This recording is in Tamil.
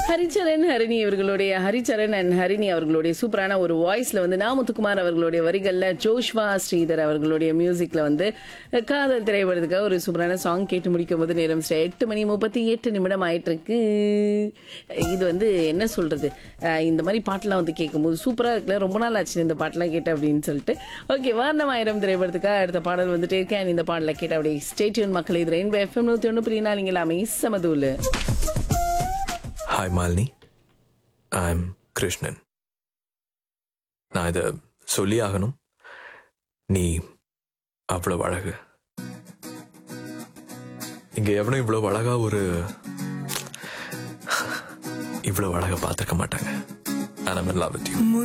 ஹரிச்சரன் ஹரிணி அவர்களுடைய ஹரிச்சரன் அண்ட் ஹரிணி அவர்களுடைய சூப்பரான ஒரு வாய்ஸ்ல வந்து நாமுத்துக்குமார் அவர்களுடைய வரிகள்ல ஜோஷ்வா ஸ்ரீதர் அவர்களுடைய மியூசிக்ல வந்து காதல் திரைப்படத்துக்காக ஒரு சூப்பரான சாங் கேட்டு முடிக்கும் போது நேரம் சரி எட்டு மணி முப்பத்தி எட்டு நிமிடம் ஆயிட்டு இருக்கு இது வந்து என்ன சொல்றது அஹ் இந்த மாதிரி பாட்டெல்லாம் வந்து கேட்கும்போது சூப்பரா இருக்குல்ல ரொம்ப நாள் ஆச்சு இந்த பாட்டெல்லாம் கேட்டேன் அப்படின்னு சொல்லிட்டு ஓகே வாரணம் ஆயிரம் திரைப்படத்துக்காக அடுத்த பாடல் வந்துட்டே இருக்கேன் இந்த பாடலை கேட்ட அப்படியே ஸ்டேட்யூன் மக்கள் இது ரெயின்போ எஃப்எம் நூத்தி ஒன்று பிரியா நீங்க எல்லாமே சமதூலு hi Malini I am Krishnan நான் இதை சொல்லி ஆகணும் நீ அவ்வளவு அழகு இங்க எவனும் இவ்வளவு அழகா ஒரு இவ்வளவு அழகா பார்த்திருக்க மாட்டாங்க And I'm in love with you.